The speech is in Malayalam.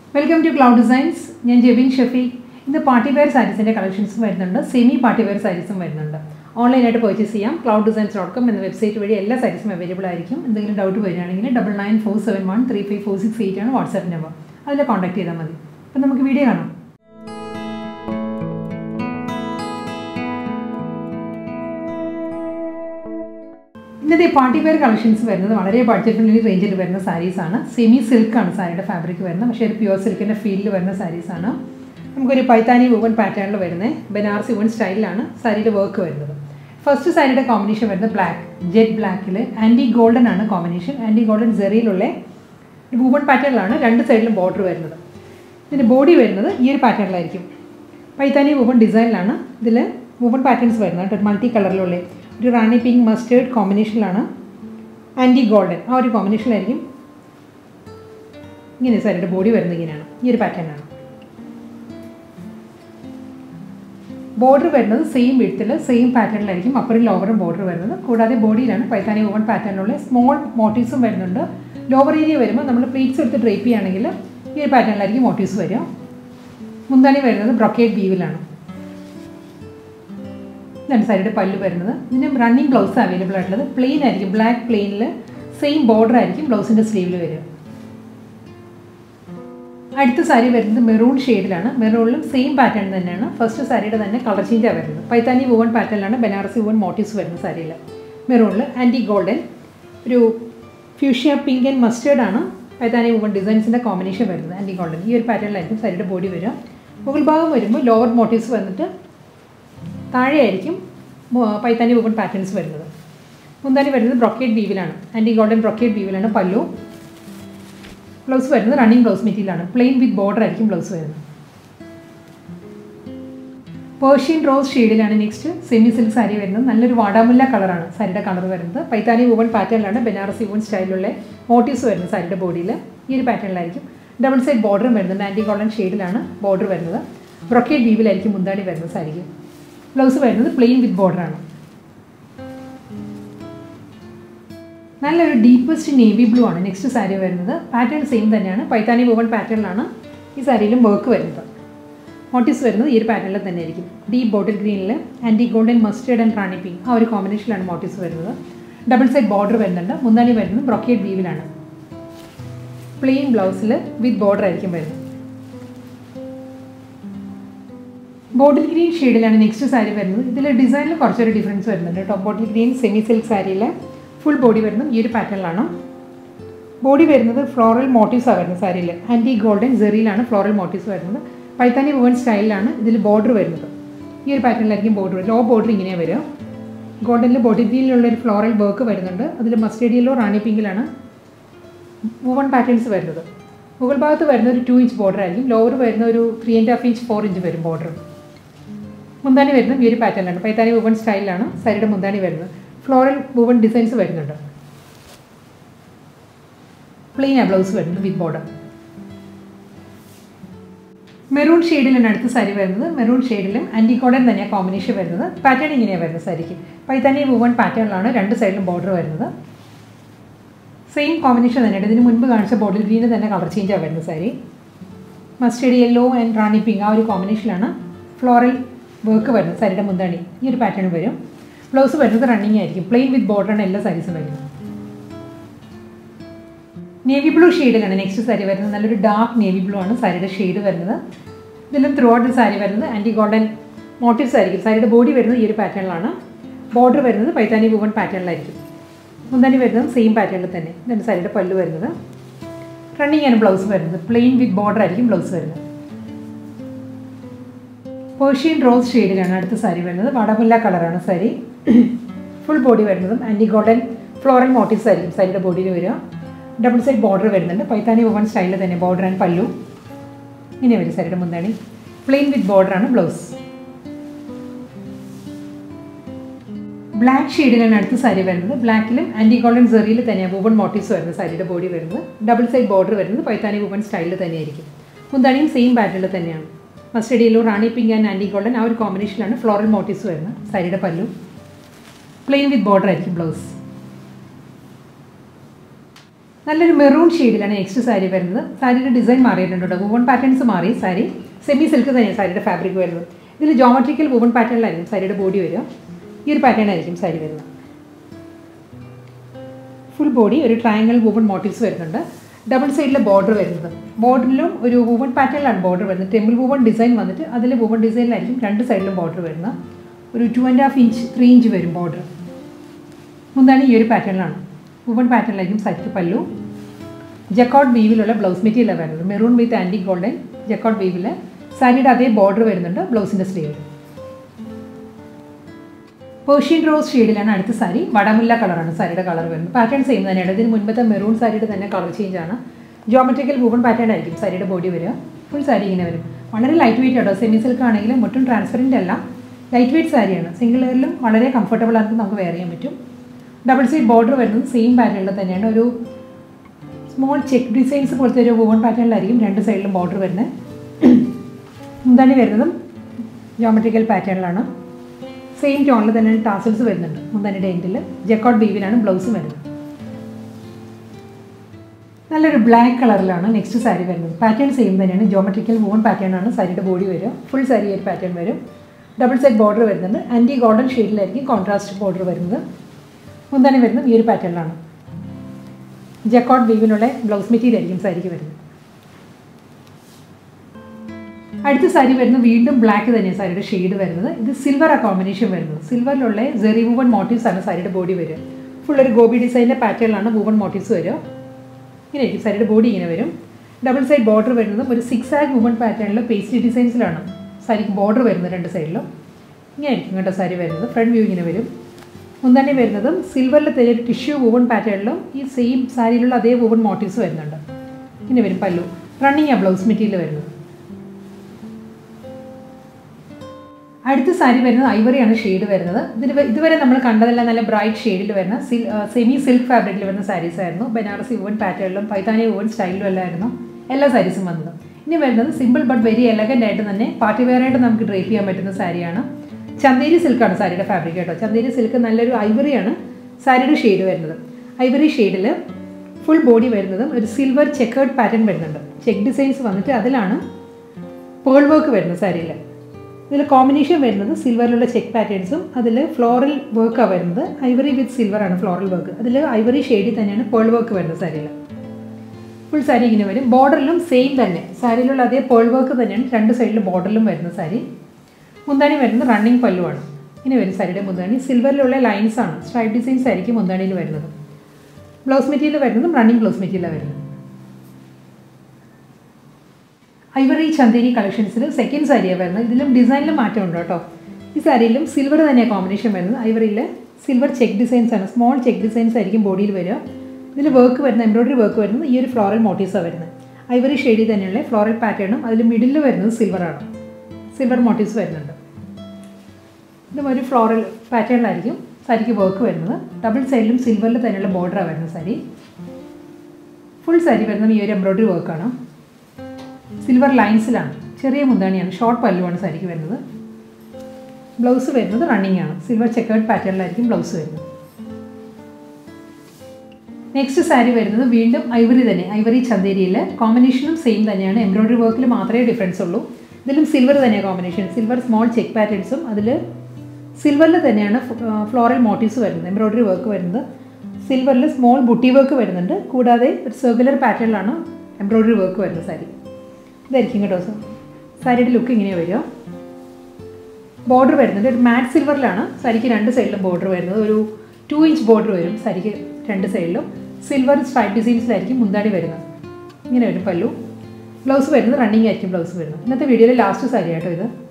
വെൽക്കം ടു ക്ലൗഡ് ഡിസൈൻസ് ഞാൻ ജെബിൻ ഷഫീഖ് ഇന്ന് പാർട്ടി വെയർ സാരീസിൻ്റെ കളക്ഷൻസും വരുന്നുണ്ട് സെമി പാർട്ടി വെയർ സാരീസും വരുന്നുണ്ട് ഓൺലൈനായിട്ട് പർച്ചേസ് ചെയ്യാം ക്ലൗഡ് ഡിസൈൻസ് ഡോട്ട് കോം എന്ന വെബ്സൈറ്റ് വഴി എല്ലാ സാരീസും അവൈലബിൾ ആയിരിക്കും എന്തെങ്കിലും ഡൗട്ട് വരികയാണെങ്കിൽ double nine four seven one three five four six eight ആണ് വാട്സാപ്പ് നമ്പർ അതിൽ കോൺടാക്ട് ചെയ്താൽ മതി അപ്പം നമുക്ക് വീഡിയോ കാണാം ഇന്നത്തെ പാർട്ടി വെയർ കളക്ഷൻസ് വരുന്നത് വളരെ ബഡ്ജറ്റ് ഫ്രണ്ട്ലി റേഞ്ചിൽ വരുന്ന സാരീസാണ് സെമി സിൽക്കാണ് സാരിയുടെ ഫാബ്രിക് വരുന്നത് പക്ഷേ ഒരു പ്യുവർ സിൽക്കിൻ്റെ ഫീൽഡിൽ വരുന്ന സാരീസാണ് നമുക്കൊരു പൈത്താനി വുവൻ പാറ്റേണിൽ വരുന്നത് ബനാറസി വുവൻ സ്റ്റൈലിലാണ് സാരിയുടെ വർക്ക് വരുന്നത് ഫസ്റ്റ് സാരിയുടെ കോമ്പിനേഷൻ വരുന്നത് ബ്ലാക്ക് ജെറ്റ് ബ്ലാക്കിൽ ആൻറ്റി ഗോൾഡൻ ആണ് കോമ്പിനേഷൻ ആൻറ്റി ഗോൾഡൻ ജെറിയിലുള്ള വുവൺ പാറ്റേണിലാണ് രണ്ട് സൈഡിലും ബോർഡർ വരുന്നത് ഇതിൻ്റെ ബോഡി വരുന്നത് ഈ ഒരു പാറ്റേണിലായിരിക്കും പൈത്താനി വുവൺ ഡിസൈനിലാണ് ഇതിൽ വുവൺ പാറ്റേൺസ് വരുന്നത് കേട്ടോ മൾട്ടി കളറിലുള്ള ഒരു റാണി പിങ്ക് മസ്റ്റേർഡ് കോമ്പിനേഷനിലാണ് ആൻറ്റി ഗോൾഡൻ ആ ഒരു കോമ്പിനേഷനിലായിരിക്കും ഇങ്ങനെ സാരിയുടെ ബോഡി വരുന്നത് ഇങ്ങനെയാണ് ഈ ഒരു പാറ്റേണാണ് ബോർഡർ വരുന്നത് സെയിം വിഡ്ത്തിൽ സെയിം പാറ്റേണിലായിരിക്കും അപ്പറും ലോവറും ബോർഡർ വരുന്നത് കൂടാതെ ബോഡിയിലാണ് പൈത്താനി ഓവൺ പാറ്റേണിലുള്ള സ്മോൾ മോട്ടീവ്സും വരുന്നുണ്ട് ലോവർ ഏരിയ വരുമ്പോൾ നമ്മൾ പ്ലീറ്റ്സ് എടുത്ത് ഡ്രേപ്പ് ചെയ്യുകയാണെങ്കിൽ ഈ ഒരു പാറ്റേണിലായിരിക്കും മോട്ടീവ്സ് വരിക മുന്താണി വരുന്നത് ബ്രൊക്കേഡ് ബീവിലാണ് ഇതാണ് സാരിയുടെ പല്ല് വരുന്നത് ഇതിന് റണ്ണിങ് ബ്ലൗസ് അവൈലബിൾ ആയിട്ടുള്ളത് പ്ലെയിൻ ആയിരിക്കും ബ്ലാക്ക് പ്ലെയിനിൽ സെയിം ബോർഡർ ആയിരിക്കും ബ്ലൗസിൻ്റെ സ്ലീവിൽ വരിക അടുത്ത സാരി വരുന്നത് മെറൂൺ ഷെയ്ഡിലാണ് മെറൂണിലും സെയിം പാറ്റേൺ തന്നെയാണ് ഫസ്റ്റ് സാരിയുടെ തന്നെ കളർ ചേഞ്ചാണ് വരുന്നത് പൈത്താനി വുവൺ പാറ്റേണിലാണ് ബനാറസി വുവൺ മോട്ടീവ്സ് വരുന്ന സാരിയിൽ മെറൂണിൽ ആൻറ്റി ഗോൾഡൻ ഒരു ഫ്യൂഷ്യ പിങ്ക് ആൻഡ് മസ്റ്റേർഡ് ആണ് പൈത്താനി വുവൺ ഡിസൈൻസിൻ്റെ കോമ്പിനേഷൻ വരുന്നത് ആൻറ്റി ഗോൾഡൻ ഈ ഒരു പാറ്റേണിലായിരിക്കും സാരിയുടെ ബോഡി വരിക മുകൾ ഭാഗം വരുമ്പോൾ ലോവർ മോട്ടീവ്സ് വന്നിട്ട് താഴെയായിരിക്കും പൈത്താനി വുവൺ പാറ്റേൺസ് വരുന്നത് മുന്താനി വരുന്നത് ബ്രൊക്കേഡ് ബീവിലാണ് ആൻറ്റി ഗോൾഡൻ ബ്രൊക്കേഡ് ബീവിലാണ് പല്ലു ബ്ലൗസ് വരുന്നത് റണ്ണിങ് ബ്ലൗസ് മെറ്റീരിയലാണ് പ്ലെയിൻ വിത്ത് ബോർഡർ ആയിരിക്കും ബ്ലൗസ് വരുന്നത് പേർഷ്യൻ റോസ് ഷെയ്ഡിലാണ് നെക്സ്റ്റ് സെമി സിൽക്ക് സാരി വരുന്നത് നല്ലൊരു വാടാമുല്ല കളറാണ് സാരിയുടെ കളർ വരുന്നത് പൈത്താനി വുവൺ പാറ്റേണിലാണ് ബനാറസി വുവൺ സ്റ്റൈലിലുള്ള മോട്ടീവ്സ് വരുന്നത് സാരിയുടെ ബോഡിയിൽ ഈ ഒരു പാറ്റേണിലായിരിക്കും ഡബിൾ സൈഡ് ബോർഡറും വരുന്നുണ്ട് ആൻറ്റി ഗോൾഡൻ ഷെയ്ഡിലാണ് ബോർഡർ വരുന്നത് ബ്രൊക്കേഡ് വീവിലായിരിക്കും മുന്താണി വരുന്നത് സാരിക്ക് ബ്ലൗസ് വരുന്നത് പ്ലെയിൻ വിത്ത് ബോർഡറാണ് നല്ലൊരു ഡീപ്പസ്റ്റ് നേവി ബ്ലൂ ആണ് നെക്സ്റ്റ് സാരി വരുന്നത് പാറ്റേൺ സെയിം തന്നെയാണ് പൈത്താനി വുവൺ പാറ്റേണിലാണ് ഈ സാരിയിലും വർക്ക് വരുന്നത് മോട്ടീവ്സ് വരുന്നത് ഈ ഒരു പാറ്റേണിൽ തന്നെ ആയിരിക്കും ഡീപ്പ് ബോട്ടിൽ ഗ്രീനിൽ antique golden mustard and rani pink ആ ഒരു കോമ്പിനേഷനിലാണ് മോട്ടീവ്സ് വരുന്നത് ഡബിൾ സൈഡ് ബോർഡർ വരുന്നുണ്ട് മുന്താണി വരുന്നത് ബ്രൊക്കേഡ് വീവിലാണ് പ്ലെയിൻ ബ്ലൗസിൽ വിത്ത് ബോർഡർ ആയിരിക്കും വരുന്നത് ബോട്ടിൽ ഗ്രീൻ ഷെയ്ഡിലാണ് നെക്സ്റ്റ് സാരി വരുന്നത് ഇതിൽ ഡിസൈനിൽ കുറച്ചൊരു ഡിഫറൻസ് വരുന്നുണ്ട് കേട്ടോ ബോട്ടിൽ ഗ്രീൻ സെമി സിൽക്ക് സാരിയിലെ ഫുൾ ബോഡി വരുന്നത് ഈ ഒരു പാറ്റേണിലാണ് ബോഡി വരുന്നത് ഫ്ലോറൽ മോട്ടീവ്സാണ് വരുന്നത് സാരിയിൽ ആൻറ്റി ഗോൾഡൻ ജെറിയിലാണ് ഫ്ലോറൽ മോട്ടീവ്സ് വരുന്നത് പൈത്താനി വുവൻ സ്റ്റൈലിലാണ് ഇതിൽ ബോർഡർ വരുന്നത് ഈ ഒരു പാറ്റേണിലായിരിക്കും ബോർഡർ ലോ ബോർഡർ ഇങ്ങനെയാണ് വരിക ഗോൾഡനിൽ ബോഡി ഗ്രീനിലുള്ള ഒരു ഫ്ലോറൽ വർക്ക് വരുന്നുണ്ട് അതിൽ മസ്റ്റേഡ് യെല്ലോ റാണി പിങ്കിലാണ് വുവൺ പാറ്റേൺസ് വരുന്നത് മുകൾ ഭാഗത്ത് വരുന്ന ഒരു ടു ഇഞ്ച് ബോർഡർ ആയിരിക്കും ലോവർ വരുന്ന ഒരു three and half inch four inch വരും ബോർഡർ മുന്താണി വരുന്നത് ഈ ഒരു പാറ്റേണിലാണ് പൈത്താനി വുവൺ സ്റ്റൈലിലാണ് സാരിയുടെ മുന്താണി വരുന്നത് ഫ്ലോറൽ വുവൺ ഡിസൈൻസ് വരുന്നുണ്ട് പ്ലെയിൻ ആ ബ്ലൗസ് വരുന്നത് വിത്ത് ബോർഡർ മെറൂൺ ഷെയ്ഡിലാണ് അടുത്ത സാരി വരുന്നത് മെറൂൺ ഷെയ്ഡിലും ആൻറ്റി കോഡൻ തന്നെയാണ് കോമ്പിനേഷൻ വരുന്നത് പാറ്റേൺ ഇങ്ങനെയാണ് വരുന്നത് സാരിക്ക് പൈത്താനി വുവൺ പാറ്റേണിലാണ് രണ്ട് സൈഡിലും ബോർഡർ വരുന്നത് സെയിം കോമ്പിനേഷൻ തന്നെയാണ് ഇതിന് മുൻപ് കാണിച്ച ബോട്ടിൽ ഗ്രീന് തന്നെ കളർ ചേഞ്ചാണ് വരുന്നത് sari mustard yellow and rani pink ആ ഒരു കോമ്പിനേഷനിലാണ് ഫ്ലോറൽ വർക്ക് വരുന്നത് സാരിയുടെ മുന്താണി ഈ ഒരു പാറ്റേൺ വരും ബ്ലൗസ് വരുന്നത് റണ്ണിങ് ആയിരിക്കും പ്ലെയിൻ വിത്ത് ബോർഡറാണ് എല്ലാ സാരീസും വരുന്നത് നേവി ബ്ലൂ ഷെയ്ഡിലാണ് നെക്സ്റ്റ് സാരി വരുന്നത് നല്ലൊരു ഡാർക്ക് നേവി ബ്ലൂ ആണ് സാരിയുടെ ഷെയ്ഡ് വരുന്നത് ഇതിലും ത്രൂ ഔട്ട് സാരി വരുന്നത് ആൻറ്റി ഗോൾഡൻ മോട്ടീവ്സ് ആയിരിക്കും സാരിയുടെ ബോഡി വരുന്നത് ഈ ഒരു പാറ്റേണിലാണ് ബോർഡർ വരുന്നത് പൈത്താനി വുവൺ പാറ്റേണിലായിരിക്കും മുന്താനി വരുന്നത് സെയിം പാറ്റേണിൽ തന്നെ ഇതാണ് സാരിയുടെ പല്ല് വരുന്നത് റണ്ണിങ് ആണ് ബ്ലൗസ് വരുന്നത് പ്ലെയിൻ വിത്ത് ബോർഡർ ആയിരിക്കും ബ്ലൗസ് വരുന്നത് പേർഷ്യൻ റോസ് ഷെയ്ഡിലാണ് അടുത്ത സാരി വരുന്നത് വടമുല്ല കളറാണ് സാരി ഫുൾ ബോഡി വരുന്നതും ആൻറ്റി ഗോൾഡൻ ഫ്ലോറൽ മോട്ടീവ്സ് ആയിരിക്കും സാരിയുടെ ബോഡിയിൽ വരിക ഡബിൾ സൈഡ് ബോർഡർ വരുന്നുണ്ട് പൈത്താനി വുവൺ സ്റ്റൈലിൽ തന്നെ ബോർഡർ ആൻഡ് പല്ലു ഇങ്ങനെ വരും സാരിയുടെ മുന്താണി പ്ലെയിൻ വിത്ത് ബോർഡറാണ് ബ്ലൗസ് ബ്ലാക്ക് ഷെയ്ഡിലാണ് അടുത്ത സാരി വരുന്നത് ബ്ലാക്കിലും ആൻറ്റി ഗോൾഡൻ സെറിയിൽ തന്നെയാണ് വുവൺ മോട്ടീവ്സ് വരുന്നത് സാരിയുടെ ബോഡി വരുന്നത് ഡബിൾ സൈഡ് ബോർഡർ വരുന്നത് പൈത്താനി വുവൺ സ്റ്റൈലിൽ തന്നെയായിരിക്കും മുന്താണിയും സെയിം പാറ്റേണിൽ തന്നെയാണ് mustard yellow rani pink and antique golden ആ ഒരു കോമ്പിനേഷനിലാണ് ഫ്ലോറൽ മോട്ടീവ്സ് വരുന്നത് സാരിയുടെ പല്ലു പ്ലെയിൻ വിത്ത് ബോർഡർ ആയിരിക്കും ബ്ലൗസ് നല്ലൊരു മെറൂൺ ഷെയ്ഡിലാണ് നെക്സ്റ്റ് സാരി വരുന്നത് സാരിയുടെ ഡിസൈൻ മാറിയിട്ടുണ്ട് കേട്ടോ വുവൺ പാറ്റേൺസ് മാറി സാരി സെമി സിൽക്ക് തന്നെയാണ് സാരിയുടെ ഫാബ്രിക് വരുന്നത് ഇതിൽ ജോമെട്രിക്കൽ വുവൺ പാറ്റേണിലായിരിക്കും സാരിയുടെ ബോഡി വരിക ഈ ഒരു പാറ്റേൺ ആയിരിക്കും സാരി വരുന്നത് ഫുൾ ബോഡി ഒരു ട്രയാങ്കിൾ വുവൺ മോട്ടീവ്സ് വരുന്നുണ്ട് ഡബിൾ സൈഡിലെ ബോർഡർ വരുന്നത് ബോർഡറിലും ഒരു വുവൺ പാറ്റേണിലാണ് ബോർഡർ വരുന്നത് ടെമ്പിൾ വുവൺ ഡിസൈൻ വന്നിട്ട് അതിൽ വുവൺ ഡിസൈനിലായിരിക്കും രണ്ട് സൈഡിലും ബോർഡർ വരുന്നത് ഒരു two and half inch three inch വരും ബോർഡർ മുന്താണി ഈ ഒരു പാറ്റേണിലാണ് വുവൺ പാറ്റേണിലായിരിക്കും സൈറ്റ് പല്ലു ജക്കോട്ട് വീവിലുള്ള ബ്ലൗസ് മെറ്റീരിയലാണ് വരുന്നത് maroon with antique golden jacquard വീവിൽ സാരിയുടെ അതേ ബോർഡർ വരുന്നുണ്ട് ബ്ലൗസിൻ്റെ സ്ലീവ് പേർഷ്യൻ റോസ് ഷെയ്ഡിലാണ് അടുത്ത സാരി വടമുല്ല കളറാണ് സാരിയുടെ കളർ വരുന്നത് പാറ്റേൺ സെയിം തന്നെയാണ് ഇതിന് മുൻപത്തെ മെറൂൺ സാരിയുടെ തന്നെ കളർ ചേഞ്ച് ആണ് ജോമെട്രിക്കൽ വുവൺ പാറ്റേൺ ആയിരിക്കും സാരിയുടെ ബോഡി വരിക ഫുൾ സാരി ഇങ്ങനെ വരും വളരെ ലൈറ്റ് വെയിറ്റ് ആട്ടോ സെമി സിൽക്ക് ആണെങ്കിലും ഒട്ടും ട്രാൻസ്പെറൻറ്റ് അല്ല ലൈറ്റ് വെയിറ്റ് സാരിയാണ് സിംഗിൾ ലെയറിലും വളരെ കംഫർട്ടബിൾ ആയിട്ട് നമുക്ക് വെയർ ചെയ്യാൻ പറ്റും ഡബിൾ സൈഡ് ബോർഡർ വരുന്നത് സെയിം പാറ്റേണിൽ തന്നെയാണ് ഒരു സ്മോൾ ചെക്ക് ഡിസൈൻസ് പോലത്തെ ഒരു വുവൺ പാറ്റേണിലായിരിക്കും രണ്ട് സൈഡിലും ബോർഡർ വരുന്നത് മുന്താണി വരുന്നതും ജോമെട്രിക്കൽ പാറ്റേണിലാണ് സെയിം ടോണിൽ തന്നെ ടാസൽസ് വരുന്നുണ്ട് മുന്താനിയുടെ എൻഡിൽ ജക്കോട്ട് ബീവിലാണ് ബ്ലൗസും വരുന്നത് നല്ലൊരു ബ്ലാക്ക് കളറിലാണ് നെക്സ്റ്റ് സാരി വരുന്നത് പാറ്റേൺ സെയിം തന്നെയാണ് ജോമെട്രിക്കൽ വൂൺ പാറ്റേൺ ആണ് സാരിയുടെ ബോഡി വരും ഫുൾ സാരി ഒരു പാറ്റേൺ വരും ഡബിൾ സൈഡ് ബോർഡർ വരുന്നുണ്ട് ആൻറ്റി ഗോൾഡൻ ഷെയ്ഡിലായിരിക്കും കോൺട്രാസ്റ്റ് ബോർഡർ വരുന്നത് മുന്താനി വരുന്നത് ഈ ഒരു പാറ്റേണിലാണ് ജക്കോട്ട് ബീവിനുള്ള ബ്ലൗസ് മെറ്റീരിയൽ ആയിരിക്കും സാരിക്ക് വരുന്നത് അടുത്ത സാരി വരുന്നത് വീണ്ടും ബ്ലാക്ക് തന്നെയാണ് സാരിയുടെ ഷെയ്ഡ് വരുന്നത് ഇത് സിൽവർ ആ കോമ്പിനേഷൻ വരുന്നത് സിൽവറിലുള്ള ജെറി വൂവൺ മോട്ടീവ്സ് ആണ് സാരിയുടെ ബോഡി വരിക ഫുൾ ഒരു ഗോബി ഡിസൈനിൻ്റെ പാറ്റേണിലാണ് വൂവൺ മോട്ടീവ്സ് വരിക ഇങ്ങനെ ആയിരിക്കും സാരിയുടെ ബോഡി ഇങ്ങനെ വരും ഡബിൾ സൈഡ് ബോർഡർ വരുന്നത് ഒരു സിക്സ് ആഗ് വുമൺ പാറ്റേണിൽ പേസ്റ്റി ഡിസൈൻസിലാണ് സാരിക്ക് ബോർഡർ വരുന്നത് രണ്ട് സൈഡിലും ഇങ്ങനെ ആയിരിക്കും കേട്ടോ സാരി വരുന്നത് ഫ്രണ്ട് വ്യൂ ഇങ്ങനെ വരും മുന്താണി വരുന്നതും സിൽവറിൽ തെളിയ ടിഷ്യൂ വുവൺ പാറ്റേണിലും ഈ സെയിം സാരിയിലുള്ള അതേ വുവൺ മോട്ടീവ്സ് വരുന്നുണ്ട് ഇങ്ങനെ വരും പല്ലു റണ്ണിങ് ആ ബ്ലൗസ് മെറ്റീരിയൽ വരുന്നത് അടുത്ത സാരി വരുന്നത് ഐവറിയാണ് ഷെയ്ഡ് വരുന്നത് ഇതിന് വ- ഇതുവരെ നമ്മൾ കണ്ടതെല്ലാം നല്ല ബ്രൈറ്റ് ഷെയ്ഡിൽ വരുന്ന സിൽ സെമി സിൽക്ക് ഫാബ്രിക്കിൽ വരുന്ന സാരീസ് ആയിരുന്നു ബനാറസി വുവൻ പാറ്റേണിലും പൈത്താനി വുവൻ സ്റ്റൈലിലും എല്ലാം ആയിരുന്നു എല്ലാ സാരീസും വന്നത് ഇനി വരുന്നത് സിമ്പിൾ ബട്ട് വെരി എലഗൻ്റ് ആയിട്ട് തന്നെ പാർട്ടി വെയർ ആയിട്ട് നമുക്ക് ഡ്രേപ്പ് ചെയ്യാൻ പറ്റുന്ന സാരിയാണ് ചന്തേരി സിൽക്കാണ് സാരിയുടെ ഫാബ്രിക് കേട്ടോ ചന്തേരി സിൽക്ക് നല്ലൊരു ഐവറിയാണ് സാരിയുടെ ഷെയ്ഡ് വരുന്നത് ഐവറി ഷെയ്ഡിൽ ഫുൾ ബോഡി വരുന്നതും ഒരു സിൽവർ ചെക്കേർഡ് പാറ്റേൺ വരുന്നുണ്ട് ചെക്ക് ഡിസൈൻസ് വന്നിട്ട് അതിലാണ് പേൾ വർക്ക് വരുന്നത് സാരിയിൽ ഇതിൽ കോമ്പിനേഷൻ വരുന്നത് സിൽവറിലുള്ള ചെക്ക് പാറ്റേൺസും അതിൽ ഫ്ലോറൽ വർക്കാണ് വരുന്നത് ഐവറി വിത്ത് സിൽവർ ആണ് ഫ്ലോറൽ വർക്ക് അതിൽ ഐവറി ഷെയ്ഡിൽ തന്നെയാണ് പേൾ വർക്ക് വരുന്നത് സാരിയിൽ ഫുൾ സാരി ഇങ്ങനെ വരും ബോർഡറിലും സെയിം തന്നെ സാരിയിലുള്ള അതേ പേൾ വർക്ക് തന്നെയാണ് രണ്ട് സൈഡിലും ബോർഡറിലും വരുന്ന സാരി മുന്താണി വരുന്നത് റണ്ണിങ് പല്ലുവാണ് ഇങ്ങനെ വരും സാരിയുടെ മുന്താണി സിൽവറിലുള്ള ലൈൻസ് ആണ് സ്ട്രൈപ്പ് ഡിസൈൻസ് ആയിരിക്കും മുന്താണിയിൽ വരുന്നത് ബ്ലൗസ് മെറ്റീരിയൽ വരുന്നതും റണ്ണിങ് ബ്ലൗസ് മെറ്റീരിയലാണ് വരുന്നത് ഐവറി ചന്ദേരി കളക്ഷൻസിൽ സെക്കൻഡ് സാരിയാണ് വരുന്നത് ഇതിലും ഡിസൈനിലും മാറ്റമുണ്ട് കേട്ടോ ഈ സാരിയിലും സിൽവർ തന്നെയാണ് കോമ്പിനേഷൻ വരുന്നത് ഐവറിയിൽ സിൽവർ ചെക്ക് ഡിസൈൻസ് ആണ് സ്മോൾ ചെക്ക് ഡിസൈൻസ് ആയിരിക്കും ബോഡിയിൽ വരിക ഇതിൽ വർക്ക് വരുന്ന എംബ്രോയിഡറി വർക്ക് വരുന്നത് ഈ ഒരു ഫ്ലോറൽ മോട്ടീവ്സാണ് വരുന്നത് ഐവറി ഷെയ്ഡിൽ തന്നെയുള്ള ഫ്ലോറൽ പാറ്റേണും അതിൽ മിഡിൽ വരുന്നത് സിൽവറാണ് സിൽവർ മോട്ടീവ്സ് വരുന്നുണ്ട് ഇതും ഒരു ഫ്ലോറൽ പാറ്റേണിലായിരിക്കും സാരിക്ക് വർക്ക് വരുന്നത് ഡബിൾ സൈഡിലും സിൽവറിൽ തന്നെയുള്ള ബോർഡറാണ് വരുന്നത് സാരി ഫുൾ സാരി വരുന്നത് ഈ ഒരു എംബ്രോയിഡറി വർക്കാണ് സിൽവർ ലൈൻസിലാണ് ചെറിയ മുന്താണിയാണ് ഷോർട്ട് പല്ലുവാണ് സാരിക്ക് വരുന്നത് ബ്ലൗസ് വരുന്നത് റണ്ണിങ് ആണ് സിൽവർ ചെക്കേർഡ് പാറ്റേണിലായിരിക്കും ബ്ലൗസ് വരുന്നത് നെക്സ്റ്റ് സാരി വരുന്നത് വീണ്ടും ഐവറി തന്നെ ഐവറി ചന്തേരിയിൽ കോമ്പിനേഷനും സെയിം തന്നെയാണ് എംബ്രോയിഡറി വർക്കിൽ മാത്രമേ ഡിഫറൻസ് ഉള്ളൂ ഇതിലും സിൽവർ തന്നെയാണ് കോമ്പിനേഷൻ സിൽവർ സ്മോൾ ചെക്ക് പാറ്റേൺസും അതിൽ സിൽവറിൽ തന്നെയാണ് ഫ്ലോറൽ മോട്ടീവ്സ് വരുന്നത് എംബ്രോയിഡറി വർക്ക് വരുന്നത് സിൽവറിൽ സ്മോൾ ബുട്ടി വർക്ക് വരുന്നുണ്ട് കൂടാതെ ഒരു സർക്കുലർ പാറ്റേണിലാണ് എംബ്രോയിഡറി വർക്ക് വരുന്നത് സാരി ഇതായിരിക്കും കേട്ടോ സർ സാരിയുടെ ലുക്ക് ഇങ്ങനെ വരിക ബോർഡർ വരുന്നുണ്ട് ഒരു മാറ്റ് സിൽവറിലാണ് സാരിക്ക് രണ്ട് സൈഡിലും ബോർഡർ വരുന്നത് ഒരു ടു ഇഞ്ച് ബോർഡർ വരും സാരിക്ക് രണ്ട് സൈഡിലും സിൽവർ സ്ട്രൈപ്പ് ഡിസൈൻസിലായിരിക്കും മുന്താടി വരുന്നത് ഇങ്ങനെ വരും പല്ലു ബ്ലൗസ് വരുന്നത് റണ്ണിങ് ആയിരിക്കും ബ്ലൗസ് വരുന്നത് ഇന്നത്തെ വീഡിയോയിലെ ലാസ്റ്റ് സാരി ആട്ടോ ഇത്